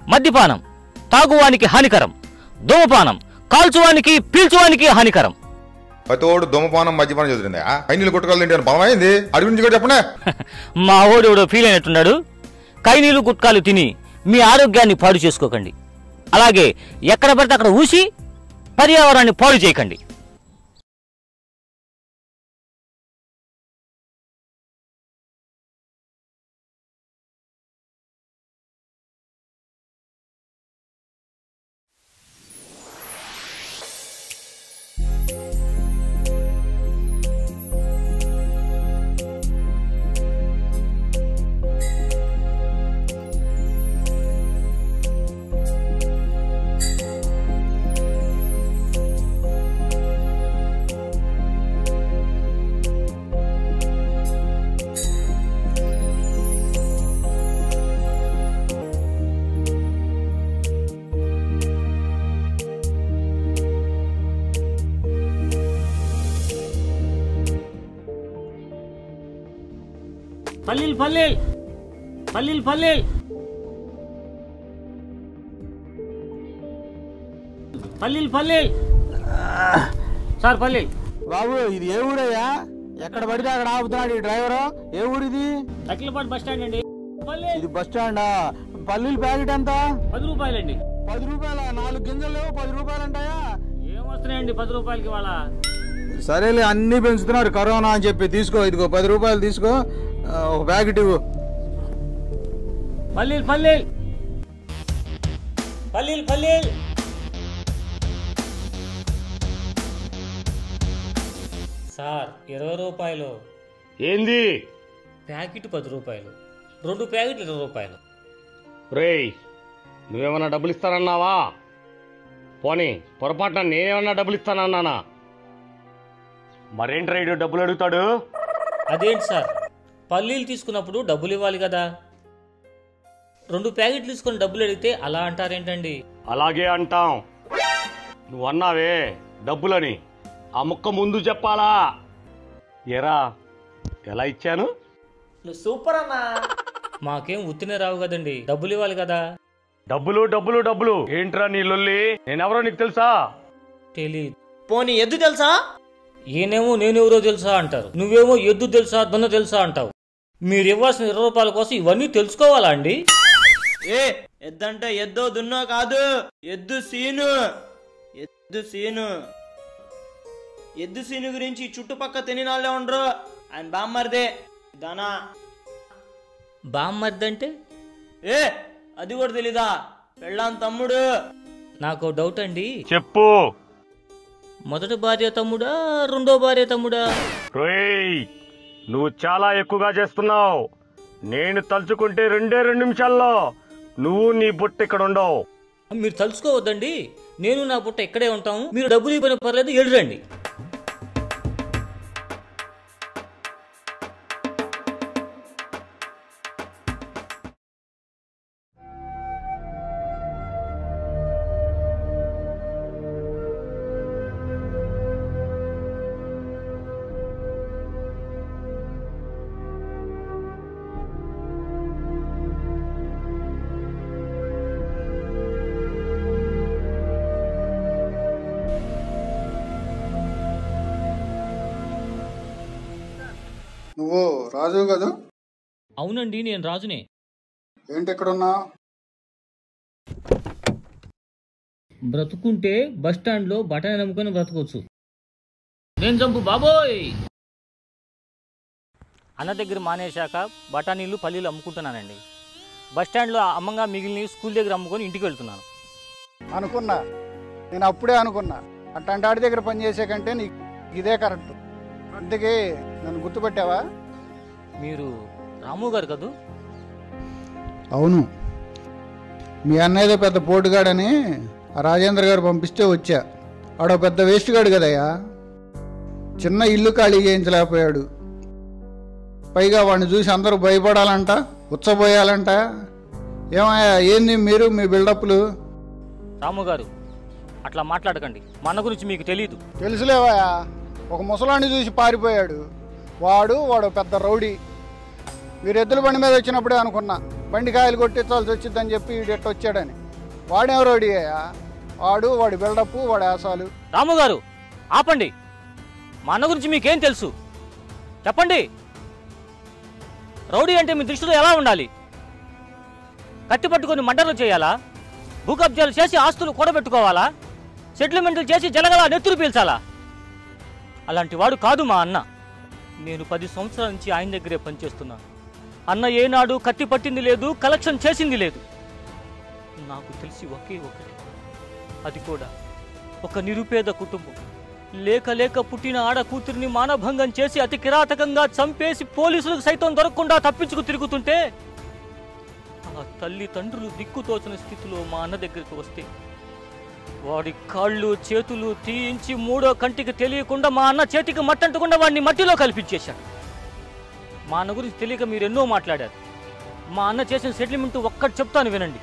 మద్యపానం తాగువానికి హానికరం ధూమపానం కాల్చువానికి పీల్చువానికి హానికరం ప్రతోడు దుమ్మపానం మద్యపానం చదువుతుంది కైనీళ్ళు కొట్టుకోవాలి ఏంటి బలమైంది అడి గురించి కూడా చెప్పనే మా ఓడు ఎవడో ఫీల్ అయినట్టున్నాడు కైనీళ్ళు గుట్కాలు తిని మీ ఆరోగ్యాన్ని పాడు చేసుకోకండి అలాగే ఎక్కడ పడితే అక్కడ ఊసి పర్యావరణాన్ని పాడు చేయకండి పల్లీలు పల్లీలు పల్లీలు పల్లీలు పల్లీలు పల్లీలు సార్ పల్లీలు బాబు ఇది ఏ ఊరయ్యా ఎక్కడ పడితే అక్కడ ఆపుతున్నాడు ఈ డ్రైవరు ఏ ఊరిది తక్కిలపాటు బస్ స్టాండ్ అండి పల్లీలు ఇది బస్ స్టాండా పల్లీల ప్యాకెట్ ఎంత పది రూపాయలండి పది రూపాయల నాలుగు గింజలు లేవు పది రూపాయలు అంటాయా ఏం వస్తున్నాయండి పది రూపాయలకి వాళ్ళ సరేలే అన్ని పెంచుతున్నారు కరోనా అని చెప్పి తీసుకో ఇదిగో పది రూపాయలు తీసుకో ఆ, ఒక ప్యాకెట్ ఇవ్వు పల్లీలు పల్లీలు పల్లీలు పల్లీలు సార్ ఇరవై రూపాయలు ఏంది ప్యాకెట్ పది రూపాయలు రెండు ప్యాకెట్లు ఇరవై రూపాయలు రేయ్ నువ్వేమన్నా డబ్బులు ఇస్తానన్నావా పోనీ పొరపాటున నేనేమన్నా డబ్బులు ఇస్తానన్నానా మరేంటి రైడు డబ్బులు అడుగుతాడు అదేంటి సార్ పల్లీలు తీసుకున్నప్పుడు డబ్బులు ఇవ్వాలి కదా రెండు ప్యాకెట్లు తీసుకొని డబ్బులు అడిగితే అలా అంటారేంటండి అలాగే అంటాం నువ్వు అన్నావే డబ్బులని ఆ ముక్క ముందు చెప్పాలా ఎరా ఎలా ఇచ్చాను నువ్వు సూపర్ అన్నా మాకేం ఉత్తినే రావు కదండి డబ్బులు ఇవ్వాలి కదా డబ్బులు డబ్బులు డబ్బులు ఏంట్రా నీ లొల్లి నేనెవరో నీకు తెలుసా తెలీదు పోనీ ఎద్దు తెలుసా ఈయనేమో నేనెవరో తెలుసా అంటారు నువ్వేమో ఎద్దు తెలుసా దొన్న తెలుసా అంటావు మీరు ఇవ్వాల్సిన ఇరవై రూపాయల కోసం ఇవన్నీ తెలుసుకోవాలా అండి ఏ ఎద్దంటే ఎద్దో దున్నో కాదు ఎద్దు సీను ఎద్దు సీను ఎద్దు సీను గురించి ఈ చుట్టుపక్క తెలియని వాళ్ళే ఉండరు ఆయన బామ్మరిదే దానా బామ్మర్దంటే ఏ అది కూడా తెలీదా పెళ్ళాం తమ్ముడు నాకు డౌట్ అండి చెప్పు మొదటి భార్య తమ్ముడా రెండో భార్య తమ్ముడా రోయ్ నువ్వు చాలా ఎక్కువగా చేస్తున్నావు నేను తలుచుకుంటే రెండే రెండు నిమిషాల్లో నువ్వు నీ బుట్ట ఇక్కడ ఉండవు మీరు తలుచుకోవద్దండి నేను నా పుట్ట ఇక్కడే ఉంటాము మీరు డబ్బులు ఇవ్వని పర్లేదు ఎడురండి నువ్వు రాజు కదా అవునండి నేను రాజునే ఏంటి ఎక్కడున్నా బ్రతుకుంటే బస్ స్టాండ్ లో బఠానీ నమ్ముకొని బ్రతకొచ్చు నేను చంపు బాబోయ్ అన్న దగ్గర మానేశాక బఠానీలు పల్లీలు అమ్ముకుంటున్నానండి బస్ స్టాండ్లో అమ్మంగా మిగిలిన స్కూల్ దగ్గర అమ్ముకొని ఇంటికి వెళ్తున్నాను అనుకున్నా నేను అప్పుడే అనుకున్నా అట్లాంటి ఆడి దగ్గర పని చేసే కంటే నీకు ఇదే కరెక్ట్ అందుకే నన్ను గుర్తుపెట్టావా మీరు రాము గారు కదూ అవును మీ అన్నయ్యదో పెద్ద పోటుగాడని ఆ రాజేంద్ర గారు పంపిస్తే వచ్చా ఆడో పెద్ద వేస్ట్ గాడు కదయ్యా చిన్న ఇల్లు ఖాళీ చేయించలేకపోయాడు పైగా వాడిని చూసి అందరూ భయపడాలంట ఉచ్చబోయాలంట ఏమయ్యా ఏంది మీరు మీ బిల్డప్లు రాము గారు అట్లా మాట్లాడకండి మా అన్న గురించి మీకు తెలియదు తెలుసులేవయ్యా ఒక ముసలాన్ని చూసి పారిపోయాడు వాడు వాడు పెద్ద రౌడీ మీరు ఎద్దుల బండి మీద వచ్చినప్పుడే అనుకున్నా బండి కాయలు కొట్టించాల్సి వచ్చిందని చెప్పి ఈడెట్ట వచ్చాడని వాడెవరోడి వాడు వాడి బిల్డప్ వాడి ఆశాలు రాము గారు ఆపండి మా అన్న గురించి మీకేం తెలుసు చెప్పండి రౌడీ అంటే మీ దృష్టిలో ఎలా ఉండాలి కత్తి పట్టుకొని మర్డర్లు చేయాలా భూ కబ్జాలు చేసి ఆస్తులు కూడబెట్టుకోవాలా సెటిల్మెంట్లు చేసి జలగల నెత్తురు పీల్చాలా అలాంటి వాడు కాదు మా అన్న నేను పది సంవత్సరాల నుంచి ఆయన దగ్గరే పనిచేస్తున్నాను అన్న ఏనాడు కత్తి పట్టింది లేదు కలెక్షన్ చేసింది లేదు నాకు తెలిసి ఒకే ఒకటి అది కూడా ఒక నిరుపేద కుటుంబం లేక లేక పుట్టిన ఆడ కూతురిని మానభంగం చేసి అతి కిరాతకంగా చంపేసి పోలీసులకు సైతం దొరకకుండా తప్పించుకు తిరుగుతుంటే ఆ తల్లి తండ్రులు దిక్కుతోచని స్థితిలో మా అన్న దగ్గరికి వస్తే వాడి కాళ్ళు చేతులు తీయించి మూడో కంటికి తెలియకుండా మా అన్న చేతికి మట్టంటకుండా వాడిని మట్టిలో కల్పించేశాడు మా అన్న గురించి తెలియక మీరు ఎన్నో మాట్లాడారు మా అన్న చేసిన సెటిల్మెంట్ ఒక్కటి చెప్తాను వినండి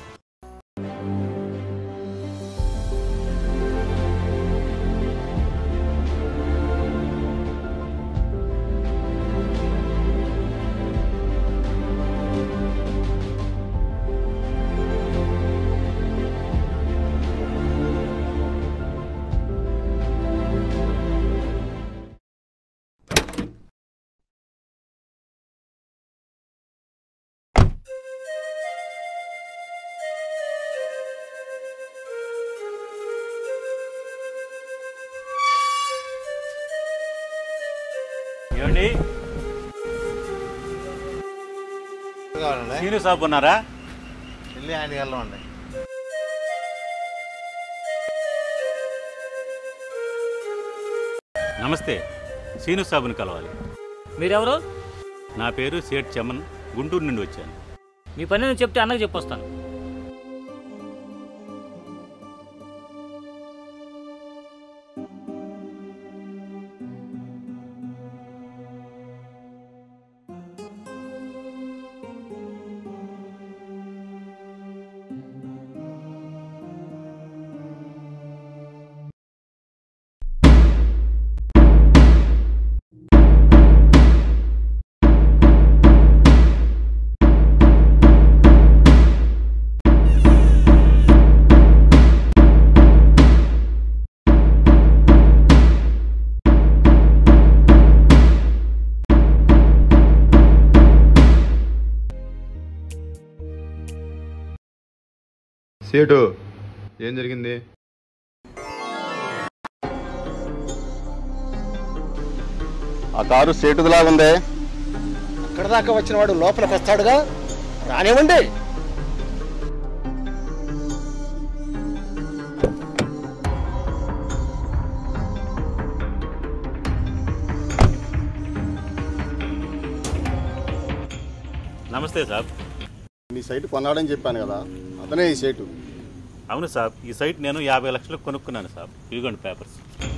ఏమండి సీను సాబ్ ఉన్నారా వెళ్ళి ఆయన వెళ్ళండి నమస్తే సీను సాబుని కలవాలి మీరెవరు నా పేరు సేట్ చమన్ గుంటూరు నుండి వచ్చాను మీ పని నేను చెప్తే అన్నకు చెప్పొస్తాను సేటు ఏం జరిగింది ఆ కారు సేటుదిలాగుందే అక్కడ దాకా వచ్చిన వాడు లోపలికి వస్తాడుగా రానివ్వండి నమస్తే సాబ్ మీ సైట్ కొన్నాడని చెప్పాను కదా అతనే ఈ సైటు అవును సాబ్ ఈ సైట్ నేను యాభై లక్షలకు కొనుక్కున్నాను సాబ్ ఇదిగోండి పేపర్స్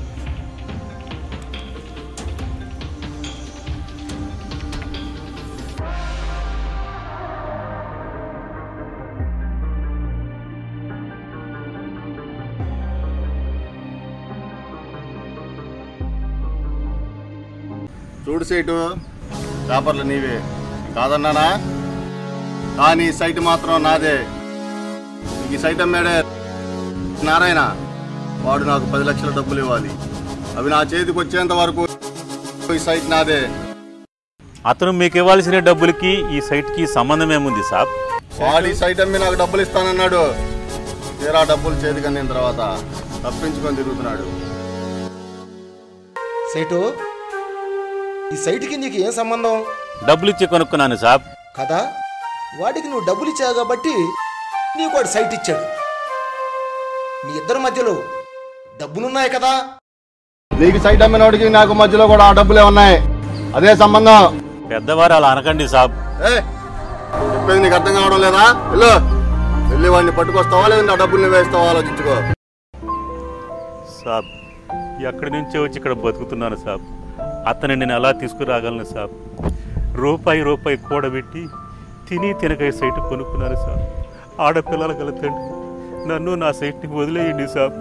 చూడు సైటు పేపర్లు నీవే కాదన్నానా కానీ ఈ సైట్ మాత్రం నాదే నీకు ఈ సైట్ అమ్మాడే నారాయణ వాడు నాకు పది లక్షల డబ్బులు ఇవ్వాలి అవి నా చేతికి వచ్చేంత వరకు ఈ సైట్ నాదే అతను మీకు ఇవ్వాల్సిన డబ్బులకి ఈ సైట్కి సంబంధం ఏముంది సాబ్ వాడు ఈ సైట్ అమ్మి నాకు డబ్బులు ఇస్తానన్నాడు తీరా డబ్బులు చేతికి అందిన తర్వాత తప్పించుకొని తిరుగుతున్నాడు సేటు ఈ సైట్కి నీకు ఏం సంబంధం డబ్బులు ఇచ్చి కొనుక్కున్నాను సాబ్ కదా వాడికి నువ్వు డబ్బులు ఇచ్చావు కాబట్టి నీకు వాడు సైట్ ఇచ్చాడు మీ ఇద్దరి మధ్యలో డబ్బులున్నాయి కదా నీకు సైట్ అమ్మినోడికి నాకు మధ్యలో కూడా ఆ డబ్బులే ఉన్నాయి అదే సంబంధం పెద్దవారు అలా అనకండి సాబ్ ఏ చెప్పేది నీకు అర్థం కావడం లేదా వెళ్ళు వెళ్ళి వాడిని పట్టుకొస్తావా లేదంటే ఆ డబ్బుల్ని వేస్తావా ఆలోచించుకో సాబ్ ఎక్కడి నుంచో వచ్చి ఇక్కడ బతుకుతున్నాను సాబ్ అతని నేను ఎలా తీసుకురాగలను సాబ్ రూపాయి రూపాయి కూడబెట్టి తిని తినకై సైట్ కొనుక్కున్నాను సాబ్ ఆడపిల్లల గల తండ్రి నన్ను నా సైట్ని వదిలేయండి సాబ్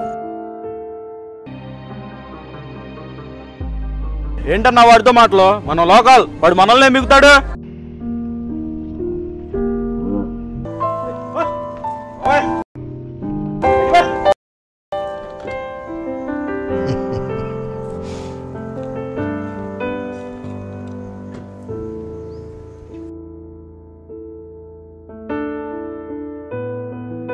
ఏంటన్నా వాడితో మాటలు మనం లోకల్ వాడు మనల్ని మిగుతాడు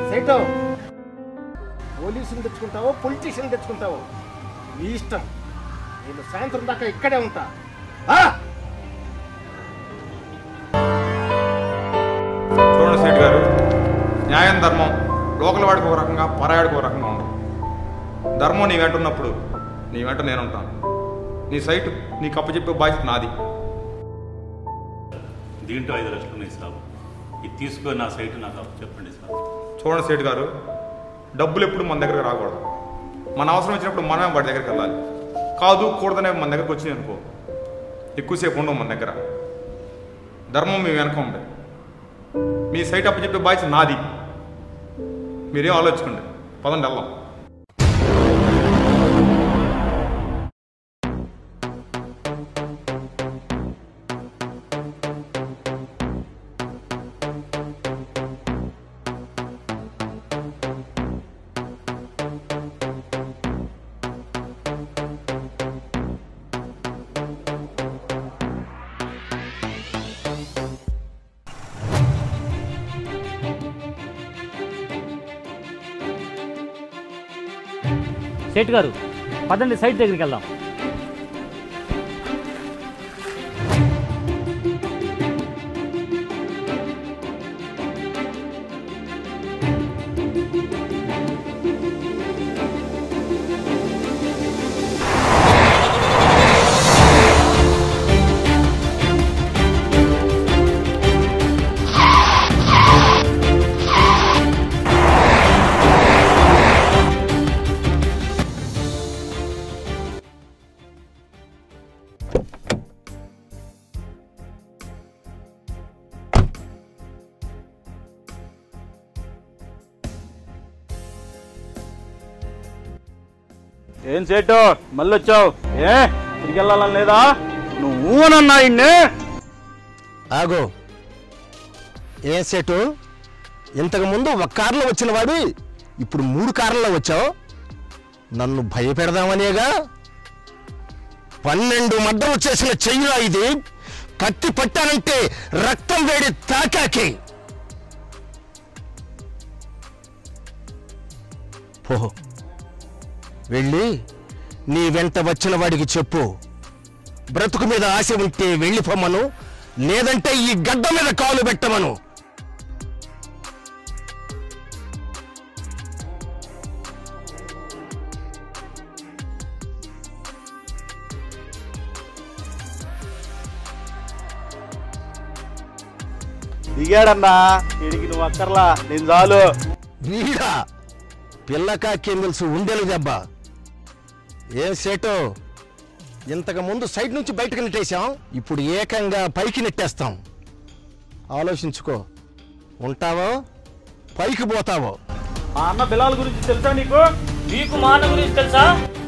సేటో పోలీసుని తెచ్చుకుంటావో పొలిటీషియన్ తెచ్చుకుంటావో నీ ఇష్టం నేను సాయంత్రం దాకా ఇక్కడే ఉంటా ఆ! చూడండి సేట్ గారు న్యాయం ధర్మం లోకల్ వాడికి ఒక రకంగా పరాయాడికి ఒక రకంగా ఉండవు ధర్మం నీ వెంట ఉన్నప్పుడు నీ వెంట నేను ఉంటాను నీ సైట్ నీకు అప్పచెప్పే బాధ్యత నాది దీంట్లో ఐదు లక్షలు ఉన్నాయి సాబ్ ఇది తీసుకొని నా సైట్ నాకు అప్పు చెప్పండి సార్ చూడండి సేట్ గారు డబ్బులు ఎప్పుడు మన దగ్గరకు రాకూడదు మన అవసరం వచ్చినప్పుడు మనమే వాడి దగ్గరికి వెళ్ళాలి కాదు కూడదనే మన దగ్గరకు వచ్చింది అనుకో ఎక్కువసేపు ఉండవు మన దగ్గర ధర్మం మీ వెనక ఉంది మీ సైట్ అప్పచెప్పే బాధ్యత నాది మీరేం ఆలోచించండి పదండి వెళ్దాం సేట్ గారు పదండి సైట్ దగ్గరికి వెళ్దాం ఏం సేటు మళ్ళీ వచ్చావు ఏ తిరిగి వెళ్ళాలని లేదా నువ్వు నన్నా ఇన్నే ఆగో ఏం సేటు ఇంతకు ముందు ఒక కారులో వచ్చిన వాడు ఇప్పుడు మూడు కార్లలో వచ్చావు నన్ను భయపెడదామనేగా పన్నెండు మడ్డలు చేసిన చెయ్యిరా ఇది కత్తి పట్టానంటే రక్తం వేడి తాకాకి పో వెళ్ళి నీ వెంట వచ్చిన వాడికి చెప్పు బ్రతుకు మీద ఆశ ఉంటే వెళ్ళిపోమ్మను లేదంటే ఈ గడ్డ మీద కాలు పెట్టమను దిగాడన్నా వీడికి నువ్వు అక్కర్లా నేను చాలు వీడా పిల్లకాకేం తెలుసు ఉండేలు దెబ్బ ఏం సేటో ఇంతకు ముందు సైడ్ నుంచి బయటకు నెట్టేశాం ఇప్పుడు ఏకంగా పైకి నెట్టేస్తాం ఆలోచించుకో ఉంటావో పైకి పోతావో మా అన్న బిలాల్ గురించి తెలుసా నీకు మీకు మా అన్న గురించి తెలుసా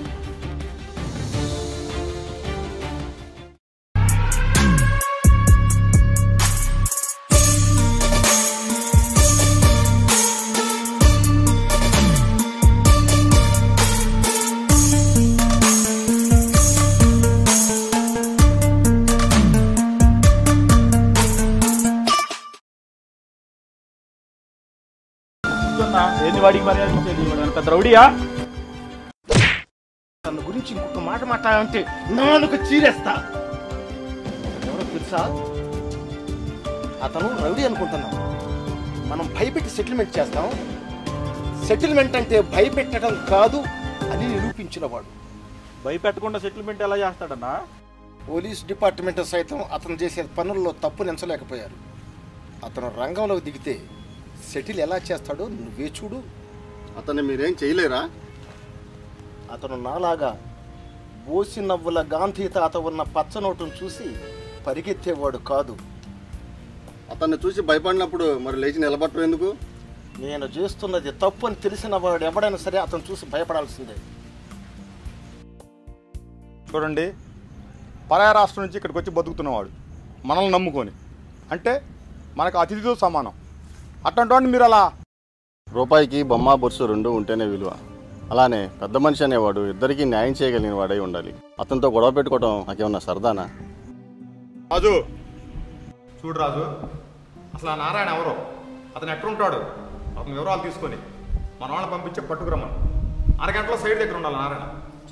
చూస్తున్నా, ఏంది వాడికి మర్యాద ఇచ్చేది వాడు ఏమైనా పెద్ద రౌడీయా తన గురించి ఇంకొక మాట మాట్లాడంటే నాలుగు చీరేస్తా ఎవరో తెలుసా అతను రౌడీ అనుకుంటున్నాం మనం భయపెట్టి సెటిల్మెంట్ చేస్తాం సెటిల్మెంట్ అంటే భయపెట్టడం కాదు అని నిరూపించినవాడు భయపెట్టకుండా సెటిల్మెంట్ ఎలా చేస్తాడన్నా పోలీస్ డిపార్ట్మెంట్ సైతం అతను చేసే పనుల్లో తప్పు నెంచలేకపోయారు అతను రంగంలోకి దిగితే సెటిల్ ఎలా చేస్తాడో నువ్వే చూడు అతన్ని మీరేం చేయలేరా అతను నాలాగా బోసి నవ్వుల గాంధీ తాత ఉన్న పచ్చ నోటును చూసి పరిగెత్తేవాడు కాదు అతన్ని చూసి భయపడినప్పుడు మరి లేచి నిలబట్టరు ఎందుకు నేను చేస్తున్నది తప్పు అని తెలిసిన వాడు ఎవడైనా సరే అతను చూసి భయపడాల్సిందే చూడండి పరాయ రాష్ట్రం నుంచి ఇక్కడికి వచ్చి బతుకుతున్నవాడు మనల్ని నమ్ముకొని అంటే మనకు అతిథితో సమానం అట్లాంటి వాడిని మీరు అలా రూపాయికి బొమ్మ బొరుసు రెండు ఉంటేనే విలువ అలానే పెద్ద మనిషి అనేవాడు ఇద్దరికీ న్యాయం చేయగలిగిన వాడై ఉండాలి అతనితో గొడవ పెట్టుకోవడం నాకేమన్నా సరదానా రాజు చూడు రాజు అసలు ఆ నారాయణ ఎవరో అతను ఎక్కడుంటాడు అతని వివరాలు తీసుకొని మన వాళ్ళని పంపించి పట్టుకురమ్మను అరగంటలో సైడ్ దగ్గర ఉండాలి నారాయణ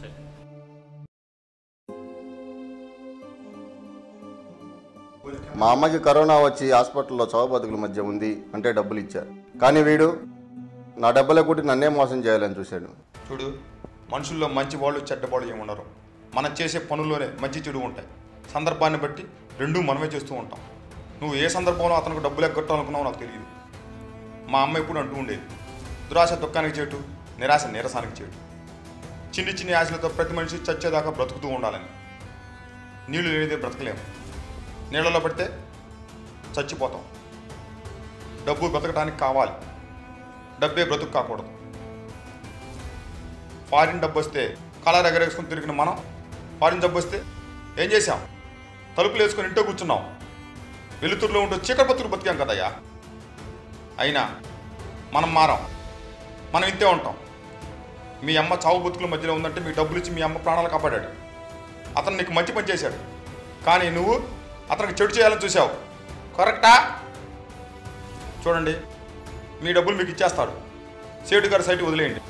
మా అమ్మకి కరోనా వచ్చి హాస్పిటల్లో చావు బతుకుల మధ్య ఉంది అంటే డబ్బులు ఇచ్చారు కానీ వీడు నా డబ్బులే కొట్టి నన్నే మోసం చేయాలని చూశాడు చూడు మనుషుల్లో మంచి వాళ్ళు చెడ్డ వాళ్ళు ఏమి ఉండరు మనం చేసే పనుల్లోనే మంచి చెడు ఉంటాయి సందర్భాన్ని బట్టి రెండూ మనమే చేస్తూ ఉంటాం నువ్వు ఏ సందర్భంలో అతనికి డబ్బులు ఎగ్గొట్టాలనుకున్నావో నాకు తెలియదు మా అమ్మ ఎప్పుడు అంటూ ఉండేది దురాశ దుఃఖానికి చేటు నిరాశ నీరసానికి చేటు చిన్ని చిన్ని ఆశలతో ప్రతి మనిషి చచ్చేదాకా బ్రతుకుతూ ఉండాలని నీళ్లు లేనిదే బ్రతకలేము నీళ్ళలో పడితే చచ్చిపోతాం డబ్బు బ్రతకడానికి కావాలి డబ్బే బ్రతుకు కాకూడదు ఫారిన్ డబ్బు వస్తే కలర్ ఎగరేసుకుని తిరిగిన మనం ఫారిన్ డబ్బు వస్తే ఏం చేశాం తలుపులు వేసుకొని ఇంట్లో కూర్చున్నాం వెలుతురులో ఉంటూ చీకటి బతుకు బతికాం కదయ్యా అయినా మనం మారాం మనం ఇంతే ఉంటాం మీ అమ్మ చావు బతుకుల మధ్యలో ఉందంటే మీ డబ్బులు ఇచ్చి మీ అమ్మ ప్రాణాలు కాపాడాడు అతను నీకు మంచి పని చేశాడు కానీ నువ్వు అతనికి చెడు చేయాలని చూసావు కరెక్టా చూడండి మీ డబ్బులు మీకు ఇచ్చేస్తాడు సేటు గారి సైట్ వదిలేయండి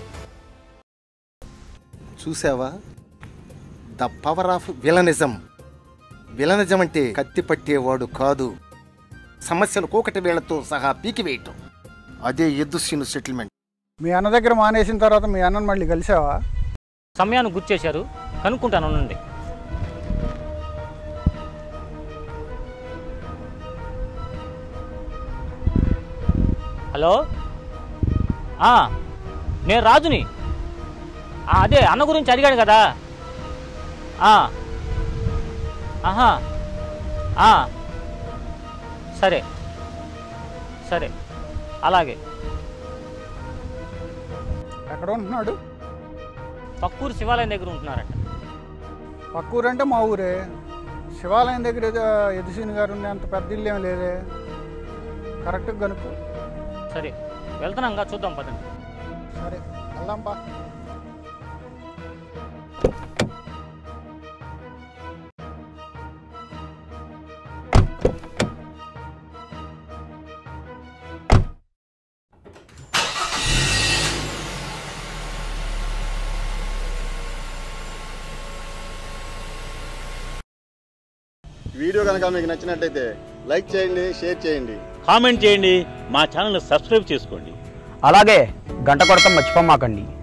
చూసావా the power of villainism villainism అంటే కత్తి పట్టేవాడు కాదు సమస్యలు కోకటి వేళ్లతో సహా పీకివేయటం అదే ఎద్దు సీను సెటిల్మెంట్ మీ అన్న దగ్గర మానేసిన తర్వాత మీ అన్నను మళ్ళీ కలిసావా సమయాన్ని గుర్తు చేశారు కనుక్కుంటాను ఉండండి హలో ఆ, నేను రాజుని ఆ, అదే అన్న గురించి అడిగాడు కదా ఆ, ఆహా ఆ, సరే సరే అలాగే ఎక్కడ ఉంటున్నాడు పక్కూరు శివాలయం దగ్గర ఉంటున్నారట పక్కూరు అంటే మా ఊరే శివాలయం దగ్గర ఏదో ఎదుసీని గారు ఉండే అంత పెద్ద ఇల్లు ఏం లేదే కరెక్ట్గా కనుక్కో సరే వెళ్తున్నాంగా చూద్దాం పదండి సరే వెళ్దాం బా వీడియో కనుక మీకు నచ్చినట్టయితే లైక్ చేయండి షేర్ చేయండి కామెంట్ చేయండి మా ఛానల్ సబ్స్క్రైబ్ చేసుకోండి అలాగే గంట కొడతాం మర్చిపోమాకండి